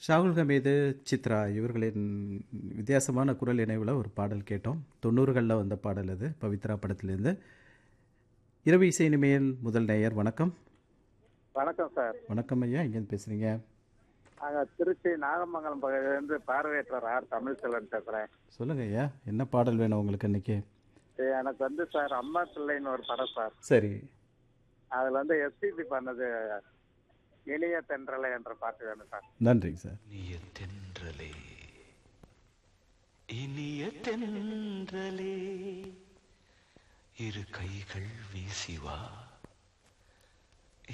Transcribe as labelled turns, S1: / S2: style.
S1: ஷாகுல் ஹமீது சித்ரா இவர்களின் வித்தியாசமான குரல் இணைவில் ஒரு பாடல் கேட்டோம் தொண்ணூறுகளில் வந்த பாடல் அது பவித்ரா படத்திலிருந்து இரவு இசை இனிமேல் முதல் நேயர் வணக்கம்
S2: வணக்கம் சார்
S1: வணக்கம் ஐயா எங்கேருந்து பேசுகிறீங்க
S2: நாங்கள் திருச்சி நாகமங்கலம் பகுதியிலேருந்து பார்வையற்றர் ஆர் தமிழ்செல்வன் பேசுகிறேன்
S1: சொல்லுங்கள் ஐயா என்ன பாடல் வேணும் உங்களுக்கு இன்னைக்கு
S2: எனக்கு வந்து சார் அம்மா பிள்ளைன்னு ஒரு படம் சார்
S1: சரி
S2: அதில் வந்து எஸ்பிபி பண்ணது இனிய தென்றலை என்ற பாட்டு வேணும் சார்
S1: நன்றிங்க சார்
S3: இனிய தென்றலே இனிய தென்றலே இரு கைகள் வீசி வா